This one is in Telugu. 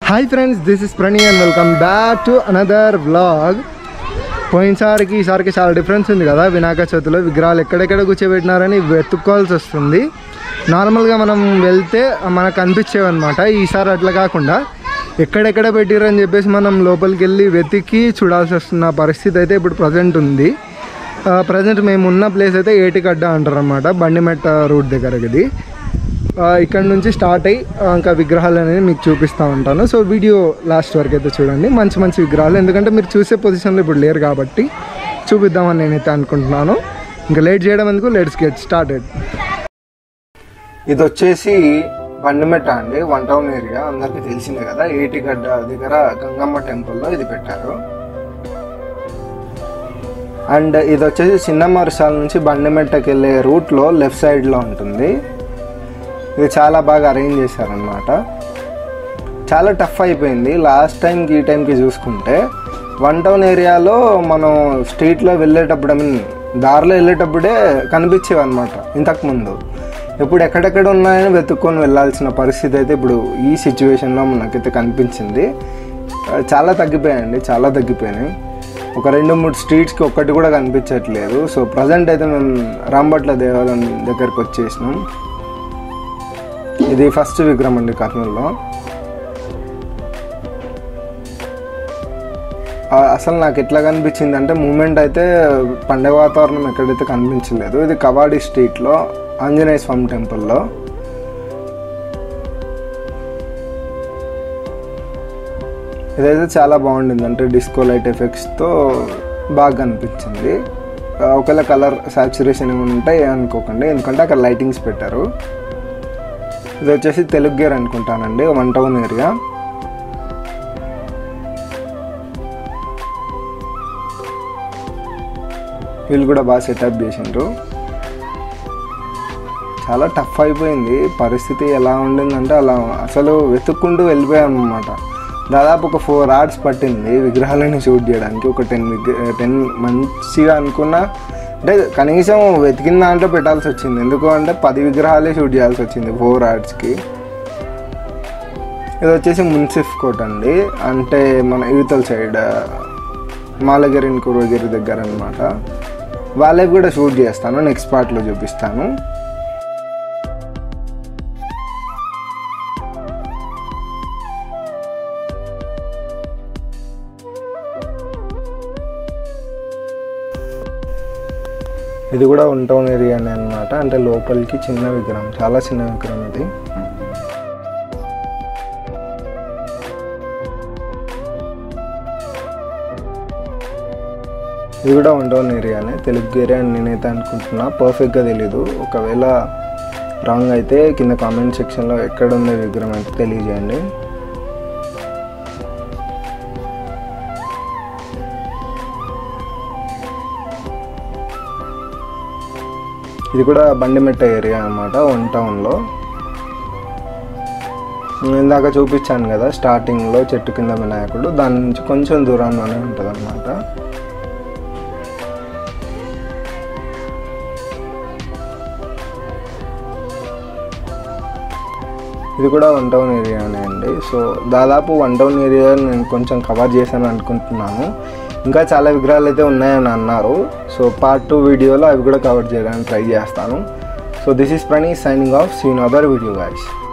hi friends this is Prani and welcome back to another vlog పోయినసారికి ఈసారికి చాలా డిఫరెన్స్ ఉంది కదా వినాయక చవితిలో విగ్రహాలు ఎక్కడెక్కడ కూర్చోబెట్టినారని వెతుక్కోవాల్సి వస్తుంది నార్మల్గా మనం వెళ్తే మనకు అనిపించేవి అనమాట ఈసారి అట్లా కాకుండా ఎక్కడెక్కడ పెట్టిరని చెప్పేసి మనం లోపలికి వెళ్ళి వెతికి చూడాల్సి వస్తున్న పరిస్థితి అయితే ఇప్పుడు ప్రజెంట్ ఉంది ప్రజెంట్ మేము ఉన్న ప్లేస్ అయితే ఏటిగడ్డ అంటారు అనమాట బండిమెట్ట రూట్ దగ్గరకి ఇది ఆ, ఇక్కడ నుంచి స్టార్ట్ అయ్యి ఆ, ఇంకా విగ్రహాలు అనేది మీకు చూపిస్తూ ఉంటాను సో వీడియో లాస్ట్ వరకు అయితే చూడండి మంచి మంచి విగ్రహాలు ఎందుకంటే మీరు చూసే పొజిషన్లో ఇప్పుడు లేరు కాబట్టి చూపిద్దామని నేనైతే అనుకుంటున్నాను ఇంకా లేట్ చేయడం ఎందుకు లెట్స్ గెట్ స్టార్టెడ్ ఇది వచ్చేసి బండిమెట్ట అండి వన్ టౌన్ ఏరియా అందరికీ తెలిసిందే కదా ఏటిగడ్డ దగ్గర గంగమ్మ టెంపుల్లో ఇది పెట్టారు అండ్ ఇది వచ్చేసి చిన్న మరుసాల నుంచి బండిమెట్టకి వెళ్ళే రూట్లో లెఫ్ట్ సైడ్లో ఉంటుంది ఇది చాలా బాగా అరేంజ్ చేశారనమాట చాలా టఫ్ అయిపోయింది లాస్ట్ టైంకి ఈ టైంకి చూసుకుంటే వన్ టౌన్ ఏరియాలో మనం స్ట్రీట్లో వెళ్ళేటప్పుడు ఐ మీన్ దారిలో వెళ్ళేటప్పుడే కనిపించేవి అనమాట ఇంతకుముందు ఇప్పుడు ఎక్కడెక్కడ ఉన్నాయని వెతుక్కొని వెళ్ళాల్సిన పరిస్థితి అయితే ఇప్పుడు ఈ సిచ్యువేషన్లో మనకైతే కనిపించింది ఆ, చాలా తగ్గిపోయాయండి చాలా తగ్గిపోయినాయి ఒక రెండు మూడు స్ట్రీట్స్కి ఒక్కటి కూడా కనిపించట్లేదు సో ప్రజెంట్ అయితే మేము రాంబట్ల దేవాలయం దగ్గరికి వచ్చేసినాం ఇది ఫస్ట్ విగ్రహం అండి కర్నూలులో ఆ, అసలు నాకు ఎట్లా కనిపించింది అంటే మూమెంట్ అయితే పండగ వాతావరణం ఎక్కడైతే కనిపించలేదు ఇది కవాడి స్ట్రీట్లో ఆంజనేయ స్వామి టెంపుల్లో ఇదైతే చాలా బాగుండింది అంటే డిస్కో లైట్ ఎఫెక్ట్స్తో బాగా కనిపించింది ఆ, ఒకవేళ కలర్ సాచురేషన్ ఏమైనా ఉంటే అనుకోకండి ఎందుకంటే అక్కడ లైటింగ్స్ పెట్టారు ఇది వచ్చేసి తెలుగు గేర్ అనుకుంటానండి వన్ టౌన్ ఏరియా వీళ్ళు కూడా బాగా సెటప్ చేసిండ్రు చాలా టఫ్ అయిపోయింది పరిస్థితి ఎలా ఉండిందంటే అలా అసలు వెతుక్కుంటూ వెళ్ళిపోయాం అనమాట దాదాపు ఒక ఫోర్ అవర్స్ పట్టింది విగ్రహాలని షూట్ చేయడానికి ఒక టెన్ విగ్ర టెన్ మంచిగా అనుకున్నా అంటే కనీసం వెతికిన దాంట్లో పెట్టాల్సి వచ్చింది ఎందుకు అంటే పది విగ్రహాలే షూట్ చేయాల్సి వచ్చింది ఫోర్ అవర్స్కి ఇది వచ్చేసి మున్సిఫ్ కోట్ అండి అంటే మన యువతల సైడ్ మాలగిరి కురువగిరి దగ్గర అనమాట వాళ్ళకి కూడా షూట్ చేస్తాను నెక్స్ట్ పార్ట్లో చూపిస్తాను ఇది కూడా వన్ టౌన్ ఏరియానే అనమాట అంటే లోపలికి చిన్న విగ్రహం చాలా చిన్న విగ్రహం ఇది ఇది కూడా వన్ టౌన్ ఏరియానే తెలుగు ఏరియా అని నేనైతే అనుకుంటున్నా పర్ఫెక్ట్గా తెలీదు ఒకవేళ రాంగ్ అయితే కింద కామెంట్ సెక్షన్లో ఎక్కడ ఉంది విగ్రహం అయితే తెలియజేయండి ఇది కూడా బండిమెట్ట ఏరియా అనమాట వన్ టౌన్లో నేను ఇందాక చూపించాను కదా స్టార్టింగ్లో చెట్టు కింద వినాయకుడు దాని నుంచి కొంచెం దూరంలోనే ఉంటుంది అనమాట ఇది కూడా వన్ టౌన్ ఏరియానే అండి సో దాదాపు వన్ టౌన్ ఏరియా నేను కొంచెం కవర్ చేశాను అనుకుంటున్నాను ఇంకా చాలా విగ్రహాలు అయితే ఉన్నాయని అన్నారు సో పార్ట్ టూ వీడియోలో అవి కూడా కవర్ చేయడానికి ట్రై చేస్తాను so this is Prani signing off seen other video guys